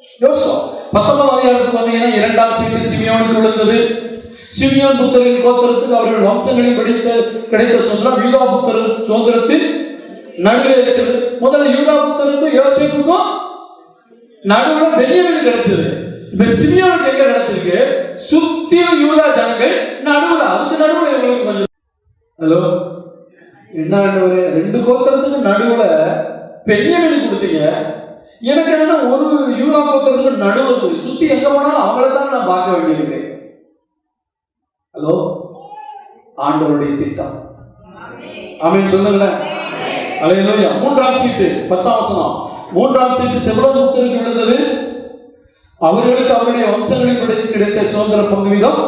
யோசுவா பத்தொன்பதாம் அதிகாரத்துக்கு வந்தீங்கன்னா இரண்டாம் சீட்டு சிமியோனுக்கு விழுந்தது சிமியோன் புத்தரின் கோத்திரத்துக்கு அவர்கள் வம்சங்களில் கிடைத்த கிடைத்த சுதந்திரம் யூதா புத்தர் சுதந்திரத்தின் நடுவில் இருக்கிறது முதல்ல யூதா புத்தருக்கும் யோசேப்புக்கும் நடுவுல பெரியவனுக்கு கிடைச்சது இப்ப சிமியோனுக்கு எங்க கிடைச்சிருக்கு சுத்தியும் யூதா ஜனங்கள் நடுவுல அதுக்கு நடுவுல இவங்களுக்கு கொஞ்சம் ஹலோ என்ன ஆண்டவரே ரெண்டு கோத்திரத்துக்கு நடுவுல பெரியவனுக்கு கொடுத்தீங்க எனக்கு என்ன ஒரு யூதா கோத்திரத்துக்கு நடுவுல போய் சுத்தி எங்க போனாலும் அவங்கள தான் நான் பார்க்க வேண்டியிருக்கு ஹலோ ஆண்டவருடைய திட்டம் ஆமென் சொல்லுங்களேன் அலையிலோயா மூன்றாம் சீட்டு பத்தாம் வசனம் மூன்றாம் சீட்டு செவ்வளமுத்தருக்கு விழுந்தது அவர்களுக்கு அவருடைய வம்சங்களில் கிடை- கிடைத்த சுதந்திர பங்கு வீதம்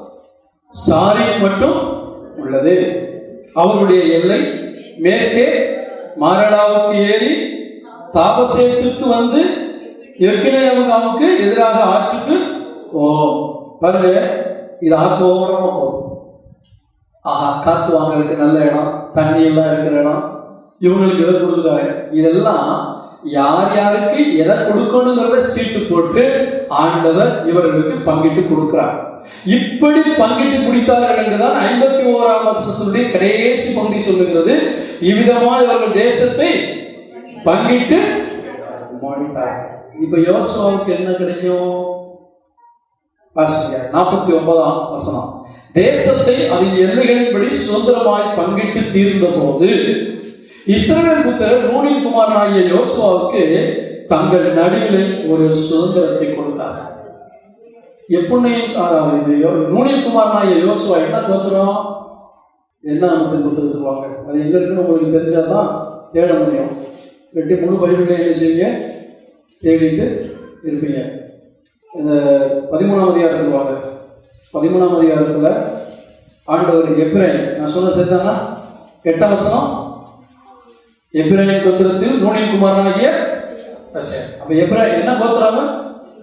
சாரி மட்டும் உள்ளது அவர்களுடைய எல்லை மேற்கே மாரடாவுக்கு ஏறி தாபசேத்துக்கு வந்து எர்கினேயமுகாவுக்கு எதிராக ஆற்றுக்கு ஓ பாருங்க இது ஆற்று ஓரமா போகும் ஆஹா காத்து வாங்குறதுக்கு நல்ல இடம் தண்ணி எல்லாம் இருக்கிற இடம் இவங்களுக்கு எதை கொடுத்துருக்காங்க இதெல்லாம் யார் யாருக்கு எதை கொடுக்கணுங்கிறத சீட்டு போட்டு ஆண்டவர் இவர்களுக்கு பங்கிட்டு கொடுக்கிறார் இப்படி பங்கிட்டு குடித்தார்கள் என்றுதான் ஐம்பத்தி ஓராம் வசனத்தினுடைய கடைசி பகுதி சொல்லுகிறது இவ்விதமாக இவர்கள் தேசத்தை பங்கிட்டு முடித்தார்கள் இப்ப யோசுவாவுக்கு என்ன கிடைக்கும் வாசிங்க நாற்பத்தி ஒன்பதாம் வசனம் தேசத்தை அதன் எல்லைகளின்படி சுதந்திரமாய் பங்கிட்டு தீர்ந்த போது இஸ்ரவேல் புத்திரர் நூனின் குமாரனாகிய யோசுவாவுக்கு தங்கள் நடுவிலே ஒரு சுதந்திரத்தை கொடுத்தார்கள் எப்படி நூனின் குமாரனாகிய யோசுவா என்ன கோத்திரம் என்ன அமைப்பு புத்தகத்துக்கு வாங்க அது எங்க இருக்குன்னு உங்களுக்கு தெரிஞ்சாதான் தேட முடியும் வெட்டி முழு பைபிளை என்ன செய்வீங்க தேடிட்டு இருப்பீங்க இந்த பதிமூணாம் அதிகாரத்துக்கு வாங்க பதிமூணாம் அதிகாரத்துல ஆண்டவர் எப்ரேன் நான் சொன்ன சரிதானா எட்டாம் வசனம் எப்ரேன் கோத்திரத்தில் நூனின் குமாரனாகிய யோசேப். அப்ப எப்ரா என்ன கோத்திரம் அவன்?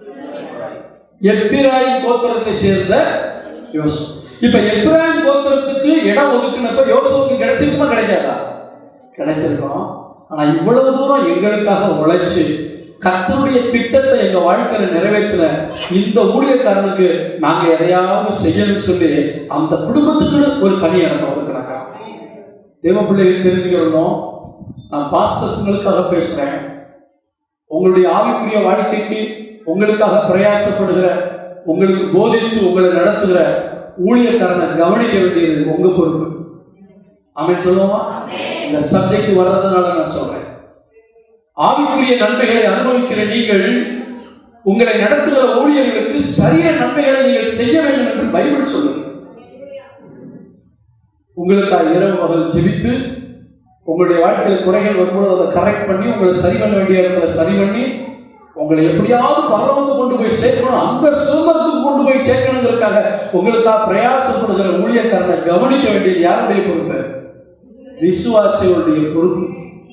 எப்பிராயிம் கோத்திரத்தை சேர்ந்த யோசு இப்ப எப்பிராயிம் கோத்திரத்துக்கு இடம் ஒதுக்குனப்ப யோசுவுக்கு கிடைச்சிருக்குமா கிடைக்காதா கிடைச்சிருக்கும் ஆனா இவ்வளவு தூரம் எங்களுக்காக உழைச்சு கர்த்தருடைய திட்டத்தை எங்க வாழ்க்கையில நிறைவேற்றின இந்த ஊழியக்காரனுக்கு நாங்க எதையாவது செய்யணும்னு சொல்லி அந்த குடும்பத்துக்கு ஒரு தனி இடத்தை ஒதுக்குனாங்க தேவ பிள்ளைகள் தெரிஞ்சுக்கணும் நான் பாஸ்டர்ஸ்களுக்காக பேசுறேன் உங்களுடைய ஆவிக்குரிய வாழ்க்கைக்கு உங்களுக்காக பிரயாசப்படுகிற உங்களுக்கு போதித்து உங்களை நடத்துகிற ஊழியக்காரனை கவனிக்க வேண்டியது உங்க பொறுப்பு அவன் சொல்லுவோமா இந்த சப்ஜெக்ட் வர்றதுனால நான் சொல்றேன் ஆவிக்குரிய நன்மைகளை அனுபவிக்கிற நீங்கள் உங்களை நடத்துகிற ஊழியர்களுக்கு சரிய நன்மைகளை நீங்கள் செய்ய வேண்டும் என்று பைபிள் சொல்லுது உங்களுக்காக இரவு பகல் ஜெபித்து உங்களுடைய வாழ்க்கையில குறைகள் வரும்போது அதை கரெக்ட் பண்ணி உங்களை சரி பண்ண வேண்டிய இடத்துல சரி பண்ணி உங்களை எப்படியாவது பரலவத்து கொண்டு போய் சேர்க்கணும் அந்த சுதந்திரத்துக்கு கொண்டு போய் சேர்க்கணுங்கிறதுக்காக உங்களுக்காக பிரயாசப்படுகிற ஊழியக்காரனை கவனிக்க வேண்டியது யாருடைய பொறுப்பு விசுவாசிகளுடைய பொறுப்பு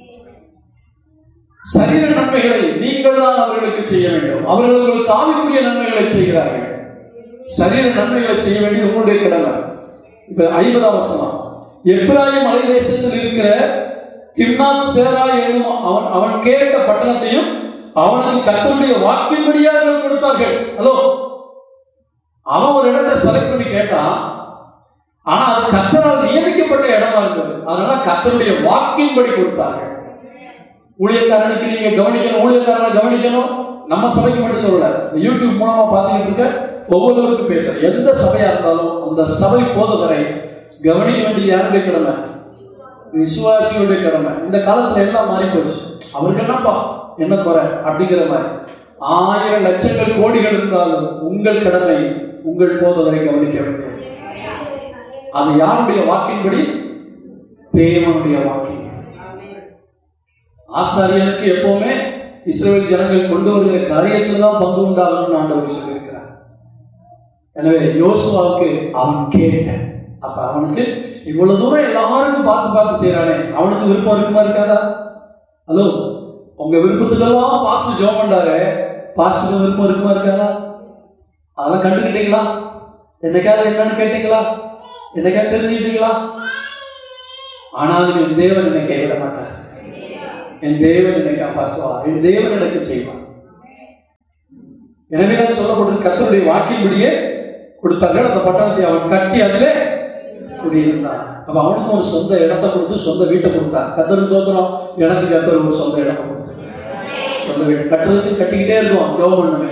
சரீர நன்மைகளை நீங்கள் தான் அவர்களுக்கு செய்ய வேண்டும் அவர்கள் உங்களுக்கு ஆவிக்குரிய நன்மைகளை செய்கிறார்கள் சரீர நன்மைகளை செய்ய வேண்டியது உங்களுடைய கடமை இப்ப ஐம்பதாம் வசனம் எப்ராயிம் மலை தேசத்தில் இருக்கிற திம்னாத் சேரா என்னும் அவன் அவன் கேட்ட பட்டணத்தையும் அவனுக்கு கர்த்தருடைய வாக்கின்படியாக கொடுத்தார்கள் ஹலோ அவன் ஒரு இடத்தை செலக்ட் பண்ணி கேட்டான் ஆனா அது கர்த்தரால் நியமிக்கப்பட்ட இடமா இருந்தது அதனால கர்த்தருடைய வாக்கின்படி கொடுத்தார்கள் ஊழியக்காரனுக்கு நீங்க கவனிக்கணும் ஊழியக்காரனை கவனிக்கணும் நம்ம சபைக்கு மட்டும் சொல்லல இந்த யூடியூப் மூலமா பார்த்துக்கிட்டு இருக்க ஒவ்வொருவருக்கும் பேசுறேன் எந்த சபையா இருந்தாலும் அந்த சபை போதகரை கவனிக்க வேண்டியது யாருடைய கடமை விசுவாசிகளுடைய கடமை இந்த காலத்துல எல்லாம் மாறி போச்சு அவருக்கு என்னப்பா என்ன குறை அப்படிங்கிற மாதிரி ஆயிரம் லட்சங்கள் கோடிகள் இருந்தாலும் உங்கள் கடமை உங்கள் போதகரை கவனிக்க வேண்டும் அது யாருடைய வாக்கின்படி தேவனுடைய வாக்கின் ஆசாரியனுக்கு எப்பவுமே இஸ்ரேல் ஜனங்கள் கொண்டு வருகிற காரியத்துல தான் பங்கு உண்டாகணும்னு ஆண்டவர் சொல்லியிருக்கிறார் எனவே யோசுவாவுக்கு அவன் கேட்ட அப்ப அவனுக்கு இவ்வளவு தூரம் எல்லாருக்கும் பார்த்து பார்த்து செய்யறானே அவனுக்கு விருப்பம் இருக்குமா இருக்காதா ஹலோ உங்க விருப்பத்துக்கெல்லாம் பாஸ்டர் ஜோம் பண்றாரு பாஸ்டருக்கு விருப்பம் இருக்குமா இருக்காதா அதெல்லாம் கண்டுக்கிட்டீங்களா என்னைக்காவது என்னன்னு கேட்டீங்களா என்னைக்காவது தெரிஞ்சுக்கிட்டீங்களா ஆனாலும் என் தேவன் என்னை கைவிட மாட்டார் என் தேவன் என்னை காப்பாற்றுவார் என் தேவன் எனக்கு செய்வார் எனவேதான் சொல்லப்பட்டு கத்தருடைய வாக்கின்படியே கொடுத்தார்கள் அந்த பட்டணத்தை அவன் கட்டி அதிலே குடியிருந்தான் அப்ப அவனுக்கும் ஒரு சொந்த இடத்தை கொடுத்து சொந்த வீட்டை கொடுத்தான் கத்தருக்கு தோத்திரம் எனக்கு கத்தர் ஒரு சொந்த இடத்தை கொடுத்தாரு சொந்த வீடு கட்டுறதுக்கு கட்டிக்கிட்டே இருக்கும் ஜெபம் பண்ணுங்க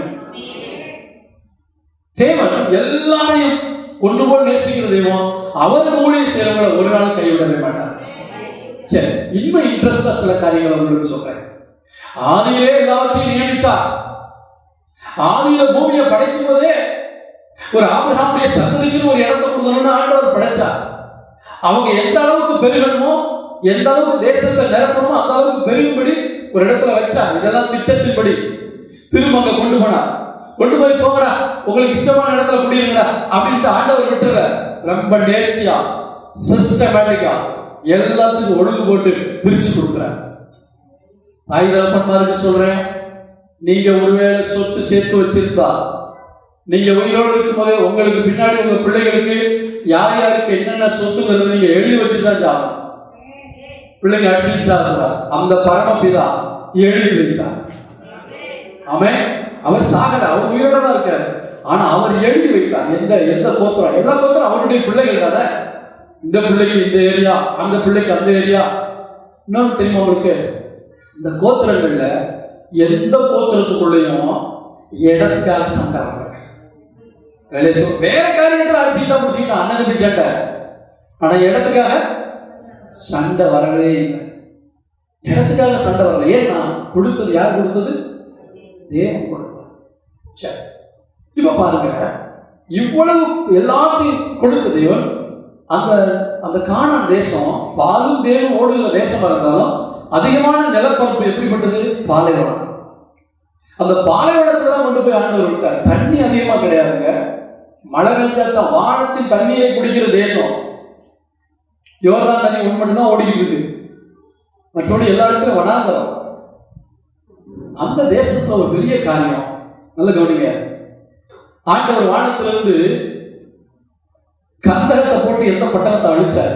தேவன் எல்லாரையும் ஒன்று போல் நேசிக்கிற தெய்வம் அவர் ஊழியம் செய்யறவங்களை ஒரு நாள் கைவிடவே மாட்டார் சரி இன்னும் இன்ட்ரெஸ்டா சில காரியங்களை உங்களுக்கு சொல்றேன் ஆதியிலே எல்லாவற்றையும் நியமித்தார் ஆதியில பூமியை படைக்கும் போதே ஒரு ஆபிரகாமுடைய சந்ததிக்குன்னு ஒரு இடத்தை கொடுக்கணும்னு ஆண்டவர் படைச்சார் அவங்க எந்த அளவுக்கு பெருகணுமோ எந்த அளவுக்கு தேசத்தை நிரப்பணுமோ அந்த அளவுக்கு பெருகும்படி ஒரு இடத்துல வச்சார் இதெல்லாம் திட்டத்தின்படி திரும்ப அங்க கொண்டு போனார் கொண்டு போய் போங்கடா உங்களுக்கு இஷ்டமான இடத்துல குடியிருங்கடா அப்படின்ட்டு ஆண்டவர் விட்டுற ரொம்ப நேர்த்தியா சிஸ்டமேட்டிக்கா எல்லாத்துக்கும் ஒழுங்கு போட்டு பிரிச்சு கொடுக்குறார் தாய் தகப்பன்மாருக்கு சொல்றேன் நீங்க ஒருவேளை சொத்து சேர்த்து வச்சிருந்தா நீங்க உயிரோடு இருக்கும் போதே உங்களுக்கு பின்னாடி உங்க பிள்ளைகளுக்கு யார் யாருக்கு என்னென்ன சொத்துங்கிறது நீங்க எழுதி வச்சுதான் சாப்பிடணும் பிள்ளைங்க அடிச்சு சாப்பிடுறா அந்த பரமபிதா எழுதி வைத்தார் அவன் அவர் சாகல அவர் உயிரோட தான் இருக்காரு ஆனா அவர் எழுதி வைத்தார் எந்த எந்த கோத்திரம் எல்லா கோத்திரம் அவருடைய பிள்ளைகள் தானே இந்த பிள்ளைக்கு இந்த ஏரியா அந்த பிள்ளைக்கு அந்த ஏரியா இன்னொன்று தெரியுமா உங்களுக்கு இந்த கோத்திரங்கள்ல எந்த கோத்திரத்துக்குள்ளேயும் இடத்துக்காக சண்டை வரல வேலையை சொல் வேற காரியத்துல அடிச்சுக்கிட்டா முடிச்சுக்கிட்டா அண்ணன் தம்பி சண்டை ஆனா இடத்துக்காக சண்டை வரவே இல்லை இடத்துக்காக சண்டை வரல ஏன்னா கொடுத்தது யார் கொடுத்தது தேவன் கொடுத்தார் சரி இப்ப பாருங்க இவ்வளவு எல்லாத்தையும் கொடுத்த தேவன் அந்த அந்த காணான் தேசம் பாலும் தேவன் ஓடுகிற தேசமா இருந்தாலும் அதிகமான நிலப்பரப்பு எப்படிப்பட்டது பாலைவனம் அந்த பாலைவனத்துல தான் கொண்டு போய் ஆண்டவர் விட்டார் தண்ணி அதிகமா கிடையாதுங்க மழை பெஞ்சாக்கா வானத்தின் தண்ணீரை குடிக்கிற தேசம் யோர்தான் நதி ஒன்று மட்டும்தான் ஓடிக்கிட்டு இருக்கு மற்றபடி எல்லா இடத்துலயும் வனாந்தரம் அந்த தேசத்துல ஒரு பெரிய காரியம் நல்ல கவனிங்க ஆண்டவர் வானத்திலிருந்து கந்தகத்தை போட்டு எந்த பட்டணத்தை அழிச்சார்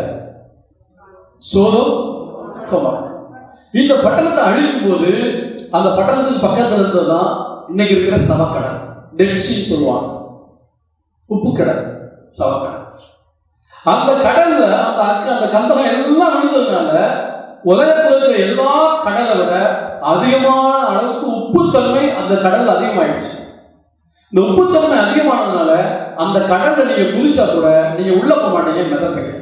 சோதம் கோமர் இந்த பட்டணத்தை அழிக்கும் போது அந்த பட்டணத்துக்கு பக்கத்துல இருந்ததுதான் இன்னைக்கு இருக்கிற சவக்கடல் டெட்சின்னு சொல்லுவாங்க உப்பு கடல் சவக்கடல் அந்த கடல்ல அந்த அக்கு- அந்த கந்தகம் எல்லாம் விழுந்ததுனால உலகத்துல இருக்கிற எல்லா கடலை விட அதிகமான அளவுக்கு உப்புத்தன்மை அந்த கடல்ல அதிகமாயிடுச்சு இந்த உப்புத்தன்மை அதிகமானதுனால அந்த கடல்ல நீங்க குதிச்சா கூட நீங்க உள்ள போக மாட்டீங்க மிதப்பீங்க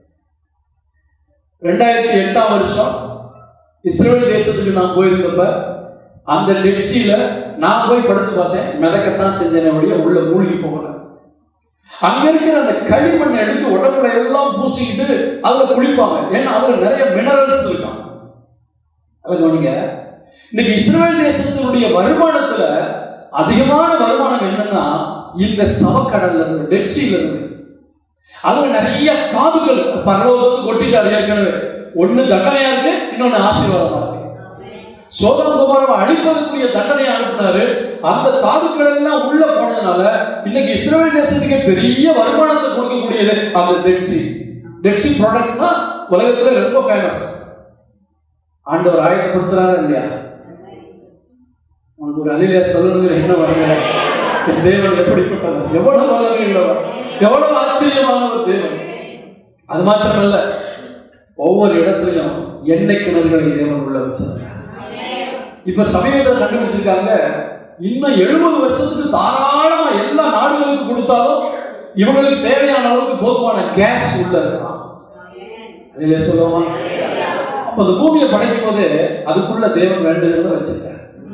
ரெண்டாயிரத்தி எட்டாம் வருஷம் இஸ்ரேல் தேசத்துக்கு நான் போயிருந்தப்ப அந்த டெக்ஸில நான் போய் படுத்து பார்த்தேன் மிதக்கத்தான் செஞ்சேனே ஒழிய உள்ள மூழ்கி போகல அங்க இருக்கிற அந்த களிமண்ணை எடுத்து உடம்புல எல்லாம் பூசிக்கிட்டு அதுல குளிப்பாங்க ஏன்னா அதுல நிறைய மினரல்ஸ் இருக்கான் அதை கவனிங்க இன்னைக்கு இஸ்ரேல் தேசத்தினுடைய வருமானத்துல அதிகமான வருமானம் என்னன்னா இந்த சவக்கடல்ல இருந்து டெட்சியில இருந்து அதுல நிறைய காதுகள் பரலோகத்துக்கு கொட்டிட்டாரு ஏற்கனவே ஒண்ணு தண்டனையா இருக்கு இன்னொன்னு ஆசீர்வாதமா இருக்கு சோதம் குமாரவை அழிப்பதற்குரிய தண்டனையை அனுப்பினாரு அந்த தாதுக்கள் எல்லாம் உள்ள போனதுனால இன்னைக்கு இஸ்ரேல் தேசத்துக்கு பெரிய வருமானத்தை கொடுக்கக்கூடியது அந்த டெட்சி டெட்சி ப்ராடக்ட்னா உலகத்துல ரொம்ப ஃபேமஸ் ஆண்டவர் ஆயத்தப்படுத்துறாரா இல்லையா உனக்கு ஒரு அலிலியா சொல்லணுங்கிற என்ன வரல என் தேவன் எப்படிப்பட்டவர் எவ்வளவு வல்லமை உள்ளவர் எவ்வளவு ஆச்சரியமானவர் தேவன் அது மாத்திரமல்ல ஒவ்வொரு இடத்துலயும் எண்ணெய் கிணறுகளை தேவன் உள்ள வச்சிருக்கார் இப்ப சமீபத்தில் கண்டுபிடிச்சிருக்காங்க இன்னும் எழுபது வருஷத்துக்கு தாராளமா எல்லா நாடுகளுக்கு கொடுத்தாலும் இவங்களுக்கு தேவையான அளவுக்கு போதுமான கேஸ் உள்ள இருக்கலாம் அதிலே சொல்லுவோமா அப்ப அந்த பூமியை படைக்கும் போது அதுக்குள்ள தேவன் வேண்டுகிறத வச்சிருக்காரு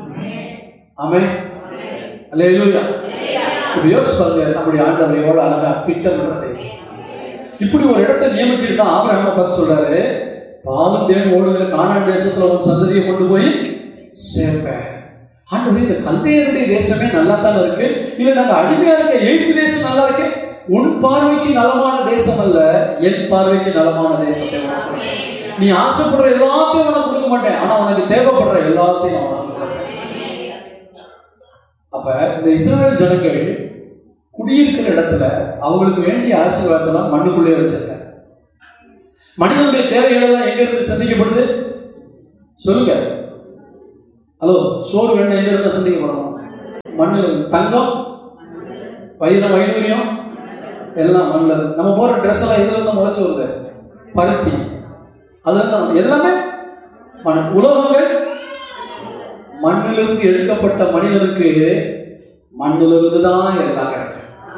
ஆமே அல்லேலூயா இப்ப யோசிச்சு பாருங்க நம்முடைய ஆண்டவர் எவ்வளவு அழகா திட்டமிடுறது இப்படி ஒரு இடத்தை நியமிச்சுட்டு தான் ஆபிரகாம பார்த்து சொல்றாரு பாலும் தேவன் ஓடுகிற கானான் தேசத்துல உன் சந்ததியை கொண்டு போய் சேர்ப்பேன் ஆண்டவரே இந்த கல்தையருடைய தேசமே நல்லா தானே இருக்கு இல்ல நாங்க அடிமையா இருக்க எய்த்து தேசம் நல்லா இருக்கு உன் பார்வைக்கு நலமான தேசம் அல்ல என் பார்வைக்கு நலமான தேசத்தை உனக்கு கொடுக்கிறேன். நீ ஆசைப்படுற எல்லாத்தையும் உனக்கு கொடுக்க மாட்டேன் ஆனா உனக்கு தேவைப்படுற எல்லாத்தையும் நான் உனக்கு கொடுப்பேன் அப்ப இந்த இஸ்ரவேல் ஜனங்கள் குடியிருக்கிற இடத்துல அவங்களுக்கு வேண்டிய ஆசீர்வாதத்தெல்லாம் மண்ணுக்குள்ளே வச்சிருக்காங்க மனிதனுடைய தேவைகள் எல்லாம் எங்க இருந்து சந்திக்கப்படுது சொல்லுங்க ஹலோ சோறு வேணும் எங்க இருந்து சந்திக்கப்படணும் மண்ணில் இருந்து. தங்கம் வைரம் வைடூரியம் எல்லாம் மண்ணில் இருந்து. நம்ம போற ட்ரெஸ் எல்லாம் எதுல இருந்து முளைச்சு வருது பருத்தி அதெல்லாம் எல்லாமே மண் உலோகங்கள் மண்ணிலிருந்து எடுக்கப்பட்ட மனிதனுக்கு மண்ணிலிருந்து தான் எல்லாம் கிடைக்கும்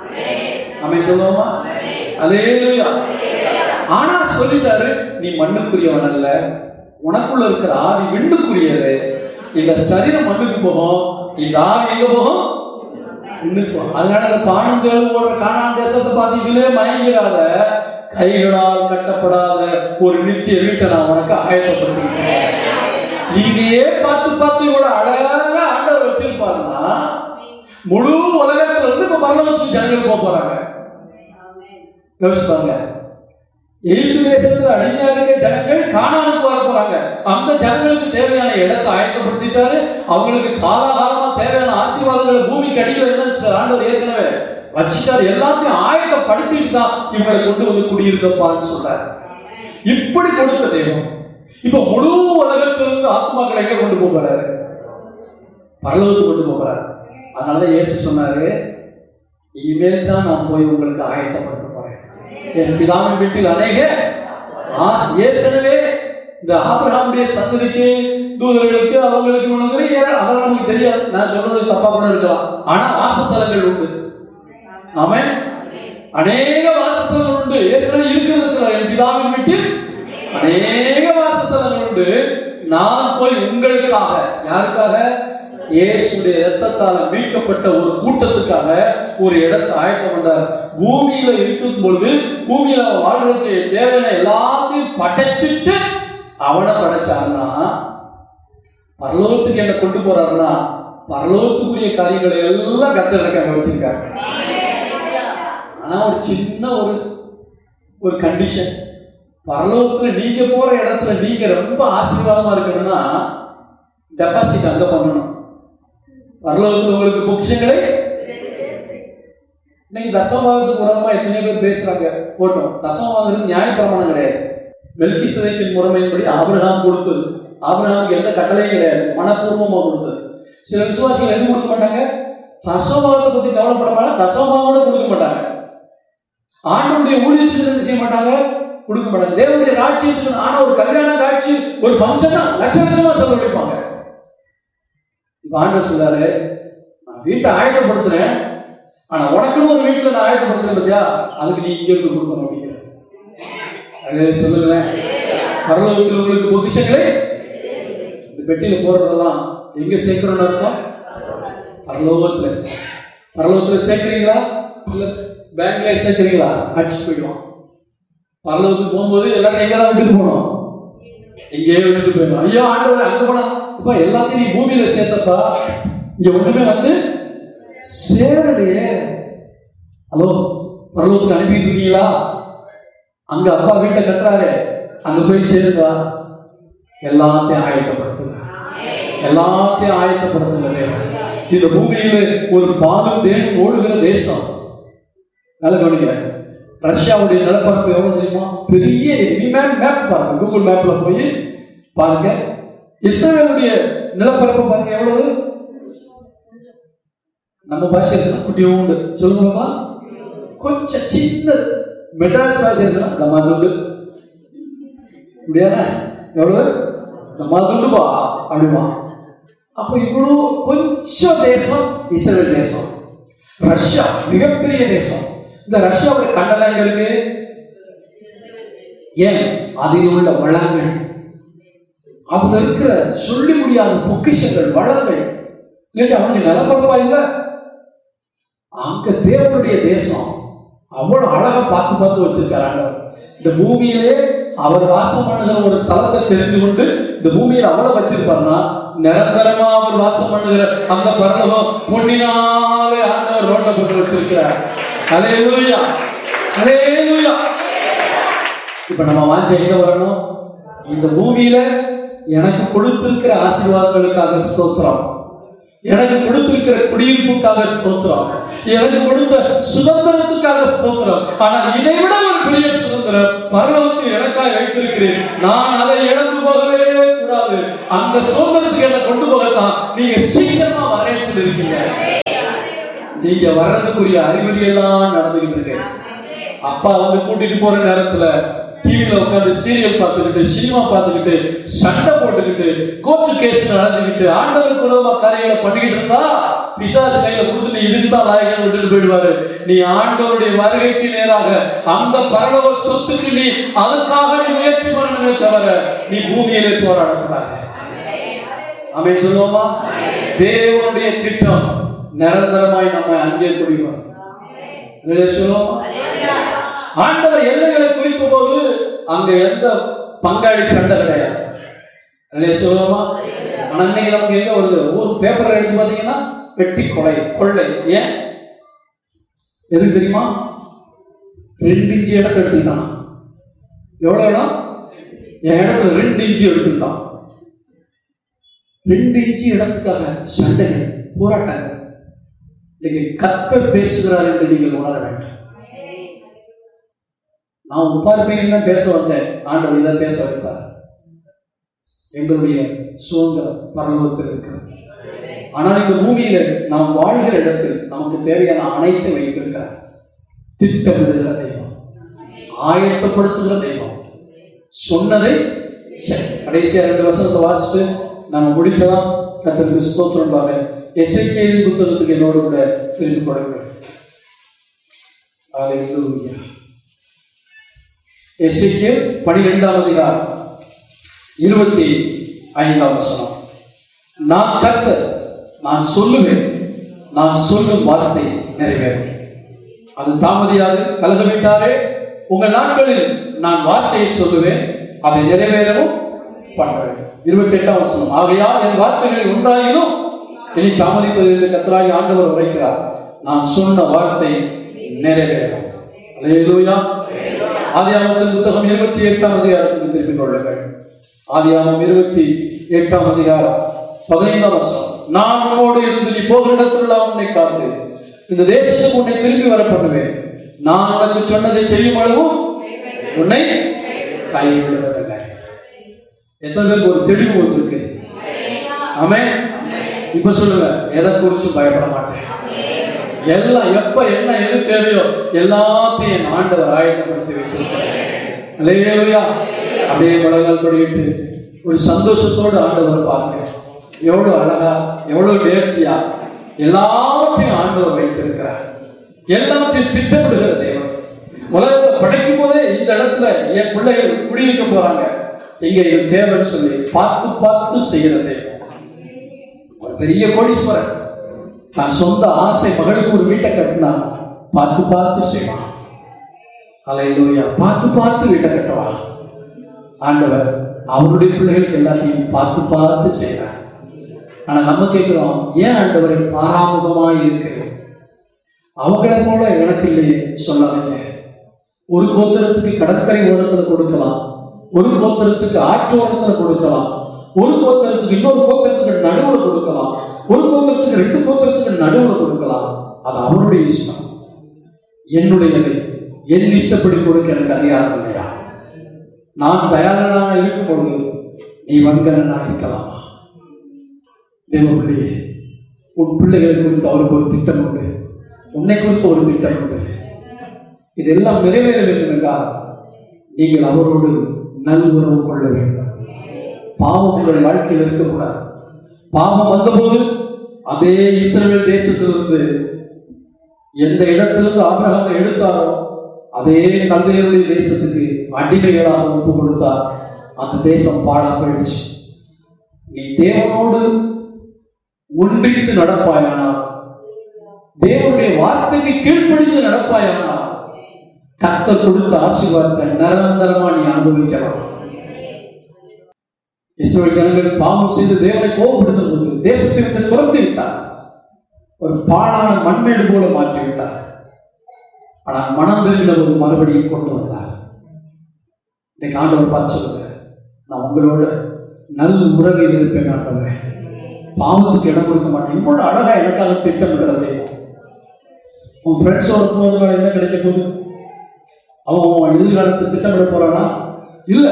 அமை சொல்லுவோமா அலேலுயா ஆனா சொல்லிட்டாரு நீ மண்ணுக்குரியவன் அல்ல உனக்குள்ள இருக்கிற ஆவி விண்ணுக்குரியது இந்த சரீரம் மண்ணுக்கு போகும் இந்த ஆவி எங்க போகும் விண்ணுக்கு போகும் அதனால இந்த பாணும் தேவை போடுற காணான் தேசத்தை பார்த்து இதுல மயங்கிறாத கைகளால் கட்டப்படாத ஒரு நித்திய வீட்டை நான் உனக்கு ஆயத்தப்படுத்திருக்கேன் இங்கேயே பார்த்து பார்த்து இவ்வளவு அழகா ஆண்டவர் வச்சிருப்பாருன்னா முழு உலகத்துல இருந்து இப்ப பரலோகத்துக்கு ஜனங்கள் போக போறாங்க யோசிச்சு பாருங்க எகிப்து தேசத்துல அடிமையா இருக்க ஜனங்கள் கானானுக்கு வர போறாங்க அந்த ஜனங்களுக்கு தேவையான இடத்தை ஆயத்தப்படுத்திட்டாரு அவங்களுக்கு காலாகாலமா தேவையான ஆசீர்வாதங்களை பூமிக்கு அடியில் என்ன செய்றார்? ஆண்டவர் ஏற்கனவே வச்சுட்டாரு எல்லாத்தையும் ஆயத்தப்படுத்திட்டு தான் இவங்களை கொண்டு வந்து குடியிருக்கப்பான்னு சொல்றாரு இப்படி கொடுத்த தெய்வம் இப்ப முழு உலகத்திலிருந்து ஆத்மாக்களை எங்க கொண்டு போக போறாரு பரலோகத்துக்கு கொண்டு போக போறாரு அதனாலதான் இயேசு சொன்னாரு இனிமேல் தான் நான் போய் உங்களுக்கு ஆயத்தப்படுத்த போறேன் என் பிதாவின் வீட்டில் அநேக ஆஸ் ஏற்கனவே இந்த ஆபிரகாமுடைய சந்ததிக்கு தூதர்களுக்கு அவங்களுக்கு உணவு அதெல்லாம் நமக்கு தெரியாது நான் சொல்றது தப்பா கூட இருக்கலாம் ஆனா வாசஸ்தலங்கள் உண்டு ஆமென் அநேக வாசஸ்தலங்கள் உண்டு ஏற்கனவே இருக்கிறது சொல்ல என் பிதாவின் வீட்டில் அநேக வாசஸ்தலங்கள் உண்டு நான் போய் உங்களுக்காக யாருக்காக இயேசுடைய இரத்தத்தால மீட்கப்பட்ட ஒரு கூட்டத்துக்காக ஒரு இடத்தை ஆயத்தம் பண்ணார் பூமியில இருக்கும் பொழுது பூமியில அவன் வாழ்றதுக்கு தேவையான எல்லாத்தையும் படைச்சிட்டு அவனை படைச்சான்னா பரலோகத்துக்கு என்ன கொண்டு போறாருன்னா பரலோகத்துக்குரிய காரியங்களை எல்லாம் கத்தருக்காக வச்சிருக்காரு ஆனா ஒரு சின்ன ஒரு ஒரு கண்டிஷன் பரலோகத்துல நீங்க போற இடத்துல நீங்க ரொம்ப ஆசீர்வாதமா இருக்கணும்னா டெபாசிட் அங்க பண்ணணும் பரலோகத்துல உங்களுக்கு பொக்கிஷங்களை இன்னைக்கு தசமபாகத்துக்கு உரமா எத்தனை பேர் பேசுறாங்க போட்டோம் தசமபாகிறது நியாயப்பிரமாணம் கிடையாது மெல்கி சிதைப்பின் முறைமையின்படி ஆபிரகாம் கொடுத்தது ஆபிரகாமுக்கு எந்த கட்டளையும் கிடையாது மனப்பூர்வமா கொடுத்தது சில விசுவாசிகள் எது கொடுக்க மாட்டாங்க தசமபாகத்தை பத்தி கவலைப்பட மாட்டாங்க தசமபாகம் கூட கொடுக்க மாட்டாங்க ஆண்டவனுடைய ஊழியத்துக்கு என்ன செய்ய மாட்டாங்க கொடுக்க மாட்டாங்க தேவனுடைய ராட்சியத்துக்கு ஆனா ஒரு கல்யாண காட்சி ஒரு ஃபங்க்ஷன் லட்ச லட்சமா செலவழிப்பாங்க இப்ப ஆண்டவர் சொல்றாரு நான் வீட்டை ஆயத்தப்படுத்துறேன் ஆனா உனக்குன்னு ஒரு வீட்டுல நான் ஆயத்தப்படுத்துறேன் பத்தியா அதுக்கு நீ இங்க இருந்து கொடுக்கணும் அப்படிங்கிற அதே சொல்லுங்களேன் பரலோகத்தில் உங்களுக்கு பொக்கிஷங்களே இந்த பெட்டியில போடுறதெல்லாம் எங்க சேர்க்கணும்னு அர்த்தம் பரலோகத்துல சே- பரலோகத்துல சேர்க்கிறீங்களா இல்ல பேங்க்ல சேர்க்கிறீங்களா அடிச்சு போயிடுவான் பரலோகத்துக்கு போகும்போது எல்லாரும் எங்க தான் விட்டுட்டு போகணும் எங்கேயோ விட்டுட்டு போயிடும் ஐயோ ஆண்டவர் அங்க போனா அப்பா எல்லாத்தையும் நீ பூமியில சேர்த்தப்பா இங்க ஒண்ணுமே வந்து சேரலையே ஹலோ பரலோகத்துக்கு அனுப்பிட்டு இருக்கீங்களா அங்க அப்பா வீட்டை கட்டுறாரு அங்க போய் சேருங்க எல்லாத்தையும் ஆயத்தப்படுத்துங்க எல்லாத்தையும் ஆயத்தப்படுத்துங்க தேவன். இந்த பூமியில ஒரு பாலும் தேனும் ஓடுகிற தேசம் நல்ல கவனிக்க ரஷ்யாவுடைய நிலப்பரப்பு எவ்வளவு தெரியுமா பெரிய மேப் மேப் பாருங்க கூகுள் மேப்ல போய் பாருங்க இஸ்ரேலுடைய நிலப்பரப்பு பாருங்க எவ்வளவு நம்ம பாஷை குட்டியோண்டு சொல்லுங்கப்பா கொஞ்சம் சின்னது மெட்ராஸ் பாஷை இருக்குன்னா கமாதுண்டு இப்படியானே எவ்வளவு கமாதுண்டுப்பா அப்படிமா அப்போ இவ்வளவு கொஞ்சம் தேசம் இஸ்ரேல் தேசம் ரஷ்யா மிகப்பெரிய தேசம் இந்த ரஷ்யாவுடைய கண்டனம் எங்க இருக்கு ஏன் அதில் உள்ள வளங்கள் அதுல இருக்கிற சொல்லி முடியாத பொக்கிஷங்கள் வளங்கள் இல்லாட்டி அவனுக்கு நிலப்பரப்பா இல்ல அங்க தேவனுடைய தேசம் அவ்வளவு அழகா பார்த்து பார்த்து வச்சிருக்காரு ஆண்டவர் இந்த பூமியிலே அவர் வாசம் பண்ணுகிற ஒரு ஸ்தலத்தை தெரிஞ்சு கொண்டு இந்த பூமியில அவ்வளவு வச்சிருப்பாருன்னா நிரந்தரமா அவர் வாசம் பண்ணுகிற அந்த பரலோகம் பொன்னினாலே ஆண்டவர் ரோட்டை போட்டு வச்சிருக்கிறார் அலேலூயா அலேலூயா இப்ப நம்ம வாஞ்ச எங்க வரணும் இந்த பூமியில எனக்கு கொடுத்திருக்கிற ஆசீர்வாதங்களுக்காக ஸ்தோத்திரம் எனக்கு கொடுத்திருக்கிற குடியிருப்புக்காக ஸ்தோத்திரம் எனக்கு கொடுத்த சுதந்திரத்துக்காக ஸ்தோத்திரம் ஆனால் இதை விட ஒரு பெரிய சுதந்திரம் பரலோகத்தில் எனக்காக வைத்திருக்கிறேன் நான் அதை இழந்து போகவே கூடாது அந்த சுதந்திரத்துக்கு என்ன கொண்டு போகத்தான் நீங்க சீக்கிரமா வரேன்னு சொல்லியிருக்கீங்க நீங்க வர்றதுக்குரிய அறிகுறி எல்லாம் நடந்துகிட்டு இருக்கு அப்பா வந்து கூட்டிட்டு போற நேரத்துல டிவில உட்கார்ந்து சீரியல் பார்த்துக்கிட்டு சினிமா பார்த்துக்கிட்டு சண்டை போட்டுக்கிட்டு கோர்ட்டு கேஸ் நடந்துக்கிட்டு ஆண்டவருக்கு உலகமா காரியங்களை பண்ணிக்கிட்டு இருந்தா பிசாசு கையில கொடுத்து நீ இதுக்கு தான் லாயகம் விட்டுட்டு போயிடுவாரு நீ ஆண்டவருடைய வருகைக்கு நேராக அந்த பரலோக சொத்துக்கு நீ அதுக்காக நீ முயற்சி பண்ணணுமே தவிர நீ பூமியிலே போராடக்கூடாது ஆமென் சொல்லுவோமா தேவனுடைய திட்டம் நிரந்தரமாய் நம்ம அங்கே குடிக்கிறோம் சொல்லுவோமா ஆண்டவர் எல்லைகளை குறிக்கும் போது அங்க எந்த பங்காளி சண்டை கிடையாது இல்லையா சொல்லுவோமா ஆனா இன்னைக்கு நமக்கு எங்க வருது ஒரு பேப்பர் எடுத்து பாத்தீங்கன்னா வெட்டி கொலை கொள்ளை ஏன் எதுக்கு தெரியுமா ரெண்டு இன்ச்சு இடத்த எடுத்துக்கிட்டான் எவ்வளவு இடம் என் இடத்துல ரெண்டு இன்ச்சு எடுத்துக்கிட்டான் ரெண்டு இன்ச்சு இடத்துக்காக சண்டைகள் போராட்டங்கள் இன்னைக்கு கத்தர் பேசுகிறார் என்று நீங்கள் உணர வேண்டும் நான் உப்பார்மையில் தான் பேச வந்தேன் ஆண்டவர் இதை பேச வைத்தார் எங்களுடைய சுதந்திரம் பரலோகத்தில் இருக்கிறது ஆனால் இந்த பூமியில நாம் வாழ்கிற இடத்தில் நமக்கு தேவையான அனைத்தை வைத்திருக்கிறார் திட்டமிடுகிற தெய்வம் ஆயத்தப்படுத்துகிற தெய்வம் சொன்னதை சரி கடைசியா ரெண்டு வசனத்தை வாசிச்சு நம்ம முடிக்கலாம் கத்தருக்கு ஸ்தோத்திரம்பாக எஸ்ஐகேயின் புத்தகத்துக்கு என்னோடு கூட திரும்பி கொடுங்கள் Hallelujah. எஸ்ஐகேல் பனிரெண்டாம் அதிகாரம் இருபத்தி ஐந்தாம் வசனம் நான் கர்த்தர் நான் சொல்லுவேன் நான் சொல்லும் வார்த்தை நிறைவேறும் அது தாமதியாது கலகமிட்டாரே உங்கள் நாட்களில் நான் வார்த்தையை சொல்லுவேன் அதை நிறைவேறவும் பண்ணுவேன் இருபத்தி எட்டாம் வசனம் ஆகையால் என் வார்த்தைகளில் உண்டாயினும் இனி தாமதிப்பது என்று கத்தராகி ஆண்டவர் உரைக்கிறார் நான் சொன்ன வார்த்தை நிறைவேறும் அல்லேலூயா ஆதியாமத்தின் புத்தகம் இருபத்தி எட்டாம் அதிகாரத்துக்கு திருப்பிக் கொள்ளுங்கள் ஆதியாமம் இருபத்தி எட்டாம் அதிகாரம் பதினைந்தாம் வசனம் நான் உன்னோடு இருந்து நீ போகிற இடத்துள்ள உன்னை காத்து இந்த தேசத்துக்கு உன்னை திரும்பி வர பண்ணுவேன் நான் உனக்கு சொன்னதை செய்யும் அளவும் உன்னை கைவிடுவதில்லை எத்தனை பேருக்கு ஒரு தெளிவு வந்திருக்கு ஆமென் இப்ப சொல்லுங்க எதை குறிச்சு பயப்பட மாட்டேன் எல்லாம் எப்ப என்ன எது தேவையோ எல்லாத்தையும் என் ஆண்டவர் ஆயத்தப்படுத்தி வைத்திருக்கிறார் அப்படியே முழங்கால் படிக்கிட்டு ஒரு சந்தோஷத்தோடு ஆண்டவர் பாருங்க எவ்வளவு அழகா எவ்வளவு நேர்த்தியா எல்லாவற்றையும் ஆண்டவர் வைத்திருக்கிறார் எல்லாத்தையும் திட்டமிடுகிற தேவன் உலகத்தை படைக்கும் போதே இந்த இடத்துல என் பிள்ளைகள் குடியிருக்க போறாங்க இங்க இது தேவைன்னு சொல்லி பார்த்து பார்த்து செய்கிற தெய்வம் ஒரு பெரிய கோடீஸ்வரன் தான் சொந்த ஆசை மகளுக்கு ஒரு வீட்டை கட்டினா பார்த்து பார்த்து செய்வான் அலையிலோயா பார்த்து பார்த்து வீட்டை கட்டுவான் ஆண்டவர் அவருடைய பிள்ளைகளுக்கு எல்லாத்தையும் பார்த்து பார்த்து செய்கிறார் ஆனா நம்ம கேட்கிறோம் ஏன் ஆண்டவரை பாராமுகமாய் இருக்கு அவங்கள போல எனக்கு இல்லையே சொல்லாதீங்க ஒரு கோத்திரத்துக்கு கடற்கரை ஓரத்துல கொடுக்கலாம் ஒரு கோத்திரத்துக்கு ஆற்றோரத்துல கொடுக்கலாம் ஒரு கோத்திரத்துக்கு இன்னொரு கோத்திரத்துக்கு நடுவுல கொடுக்கலாம் ஒரு கோத்திரத்துக்கு ரெண்டு கோத்திரத்துக்கு நடுவுல கொடுக்கலாம் அது அவருடைய இஷ்டம் என்னுடையது என் இஷ்டப்படி கொடுக்க எனக்கு அதிகாரம் இல்லையா நான் தயாரனா இருக்கும் பொழுது நீ வன்கலனா இருக்கலாமா தேவ பிள்ளையே உன் பிள்ளைகளை குறித்து அவருக்கு ஒரு திட்டம் உண்டு உன்னை குறித்து ஒரு திட்டம் உண்டு இதெல்லாம் நிறைவேற வேண்டும் என்றால் நீங்கள் அவரோடு நல் உறவு கொள்ள வேண்டும் பாவம் உங்கள் வாழ்க்கையில் இருக்கக்கூடாது பாவம் வந்தபோது அதே இஸ்ரவேல் தேசத்திலிருந்து எந்த இடத்திலிருந்து ஆபிரகாம் எடுத்தாரோ அதே கல்தையருடைய தேசத்துக்கு அடிமைகளாக ஒப்பு கொடுத்தார் அந்த தேசம் பாழா போயிடுச்சு நீ தேவனோடு ஒன்றித்து நடப்பாயானால் தேவனுடைய வார்த்தைக்கு கீழ்ப்படிந்து நடப்பாயானால் கத்தர் கொடுத்த ஆசீர்வாதத்தை நிரந்தரமா நீ அனுபவிக்கலாம் இஸ்ரேல் ஜனங்கள் பாவம் செய்து தேவனை கோபப்படுத்தும் போது தேசத்திலிருந்து துரத்தி விட்டார் ஒரு பாழான மண்மேடு போல மாற்றி விட்டார் ஆனால் மனம் திரும்பின போது மறுபடியும் கொண்டு வந்தார் இன்னைக்கு ஆண்டவர் பார்த்து சொல்லுங்க நான் உங்களோட நல் உறவில் இருப்பேன் ஆண்டவர் பாவத்துக்கு இடம் கொடுக்க மாட்டேன் இவ்வளவு அழகா எனக்காக திட்டமிடுறதே உன் ஃப்ரெண்ட்ஸோட போவதனால என்ன கிடைக்க போகுது அவன் உன் எதிர்காலத்தை திட்டமிட போறானா இல்ல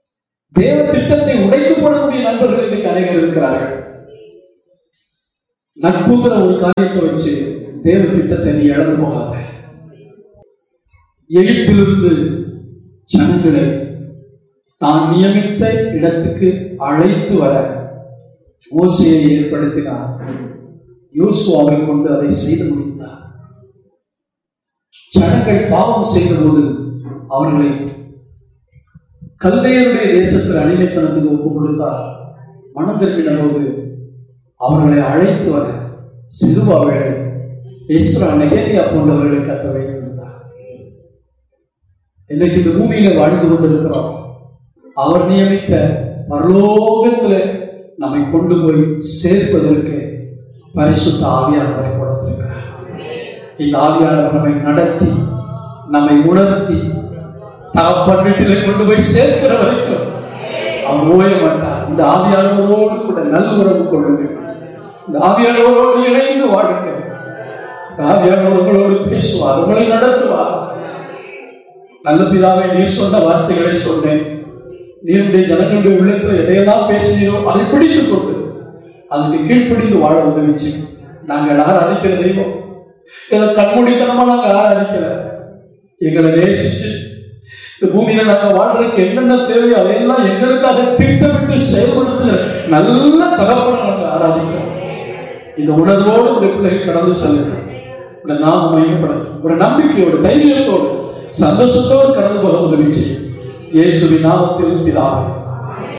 தேவ திட்டத்தை உடைத்து போடக்கூடிய நண்பர்கள் இன்னைக்கு அநேகர் இருக்கிறார்கள் நட்புங்கிற ஒரு காரியத்தை வச்சு தேவ திட்டத்தை நீ இழந்து போகாத எகிப்திலிருந்து ஜனங்களை தான் நியமித்த இடத்துக்கு அழைத்து வர மோசையை ஏற்படுத்தினார் யோசுவாவை கொண்டு அதை செய்து முடித்தார் ஜனங்கள் பாவம் செய்தபோது அவர்களை கல்தையருடைய தேசத்தில் அடிமைத்தனத்துக்கு ஒப்பு கொடுத்தார் மனம் திரும்பின போது அவர்களை அழைத்து வர சிறுபாவேளை எஸ்ரா நெகேரியா போன்றவர்களை கத்த வைத்திருந்தார் இன்றைக்கு இந்த பூமியில வாழ்ந்து கொண்டிருக்கிறோம் அவர் நியமித்த பரலோகத்தில் நம்மை கொண்டு போய் சேர்ப்பதற்கு பரிசுத்த ஆவியானவரை கொடுத்திருக்கிறார் இந்த ஆவியானவர் நம்மை நடத்தி நம்மை உணர்த்தி தகப்பன் வீட்டிலே கொண்டு போய் சேர்க்கிற வரைக்கும் அவர் ஓய மாட்டார் இந்த ஆவியானவரோடு கூட நல்லுறவு கொள்ளுங்கள் இந்த ஆவியானவரோடு இணைந்து வாழுங்கள் இந்த ஆவியானவர் உங்களோடு பேசுவார் உங்களை நடத்துவார் நல்ல பிதாவை நீர் சொன்ன வார்த்தைகளை சொன்னேன் நீருடைய ஜனங்களுடைய உள்ளத்தில் எதையெல்லாம் பேசினீரோ அதை பிடித்துக் கொண்டு அதுக்கு கீழ்ப்படிந்து வாழ உதவிச்சு நாங்கள் ஆராதிக்கிற தெய்வம் இதை கண்மூடித்தனமா நாங்கள் ஆராதிக்கல எங்களை நேசிச்சு இந்த பூமியில நாங்க வாழ்றதுக்கு என்னென்ன தேவையோ அதையெல்லாம் எங்களுக்காக திட்டமிட்டு செயல்படுத்துகிற நல்ல தகப்பனை நாங்கள் ஆராதிக்கிறோம் இந்த உணர்வோடு உடைய பிள்ளைகள் கடந்து செல்லுங்கள் உங்களை நாம மையப்படும் ஒரு நம்பிக்கையோடு தைரியத்தோடு சந்தோஷத்தோடு கடந்து போக உதவி செய்யும் இயேசுவின் நாமத்தில் பிதாவே